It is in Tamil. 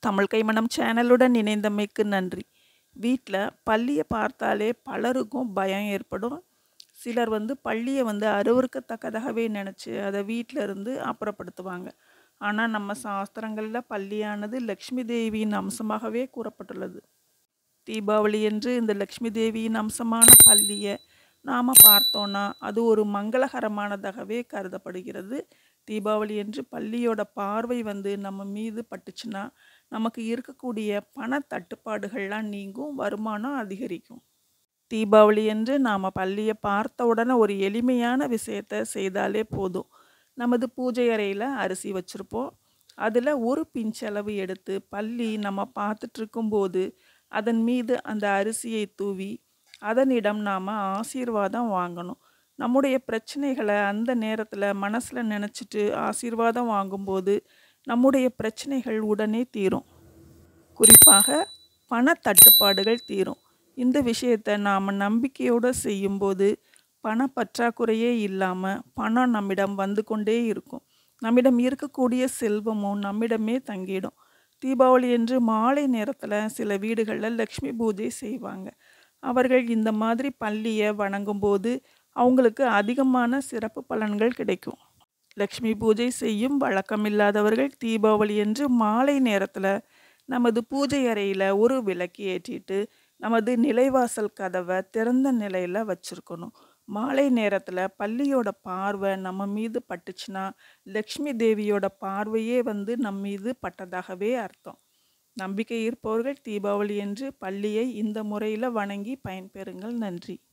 தமிழ் கைமணம் சேனலுடன் இணைந்தமைக்கு நன்றி வீட்டில் பள்ளியை பார்த்தாலே பலருக்கும் பயம் ஏற்படும் சிலர் வந்து பள்ளியை வந்து அருவருக்கத்தக்கதாகவே நினச்சி அதை வீட்டில் இருந்து அப்புறப்படுத்துவாங்க ஆனால் நம்ம சாஸ்திரங்களில் பள்ளியானது லக்ஷ்மி தேவியின் அம்சமாகவே கூறப்பட்டுள்ளது தீபாவளி என்று இந்த லக்ஷ்மி தேவியின் அம்சமான பள்ளியை நாம் பார்த்தோன்னா அது ஒரு மங்களகரமானதாகவே கருதப்படுகிறது தீபாவளி என்று பள்ளியோட பார்வை வந்து நம்ம மீது பட்டுச்சுன்னா நமக்கு இருக்கக்கூடிய பண தட்டுப்பாடுகள்லாம் நீங்கும் வருமானம் அதிகரிக்கும் தீபாவளி என்று நாம் பள்ளியை பார்த்த உடனே ஒரு எளிமையான விஷயத்தை செய்தாலே போதும் நமது பூஜை அறையில் அரிசி வச்சுருப்போம் அதில் ஒரு பிஞ்சளவு எடுத்து பள்ளி நம்ம பார்த்துட்டு இருக்கும்போது அதன் மீது அந்த அரிசியை தூவி அதனிடம் நாம் ஆசீர்வாதம் வாங்கணும் நம்முடைய பிரச்சனைகளை அந்த நேரத்தில் மனசில் நினச்சிட்டு ஆசீர்வாதம் வாங்கும்போது நம்முடைய பிரச்சனைகள் உடனே தீரும் குறிப்பாக பண தட்டுப்பாடுகள் தீரும் இந்த விஷயத்தை நாம் நம்பிக்கையோடு செய்யும்போது பண பற்றாக்குறையே இல்லாமல் பணம் நம்மிடம் வந்து கொண்டே இருக்கும் நம்மிடம் இருக்கக்கூடிய செல்வமும் நம்மிடமே தங்கிடும் தீபாவளி என்று மாலை நேரத்தில் சில வீடுகளில் லக்ஷ்மி பூஜை செய்வாங்க அவர்கள் இந்த மாதிரி பள்ளியை வணங்கும்போது அவங்களுக்கு அதிகமான சிறப்பு பலன்கள் கிடைக்கும் லக்ஷ்மி பூஜை செய்யும் வழக்கமில்லாதவர்கள் தீபாவளி என்று மாலை நேரத்தில் நமது பூஜை அறையில் ஒரு விளக்கு ஏற்றிட்டு நமது நிலைவாசல் கதவை திறந்த நிலையில் வச்சுருக்கணும் மாலை நேரத்தில் பள்ளியோட பார்வை நம்ம மீது பட்டுச்சுன்னா லக்ஷ்மி தேவியோட பார்வையே வந்து நம் மீது பட்டதாகவே அர்த்தம் நம்பிக்கை இருப்பவர்கள் தீபாவளி என்று பள்ளியை இந்த முறையில் வணங்கி பயன்பெறுங்கள் நன்றி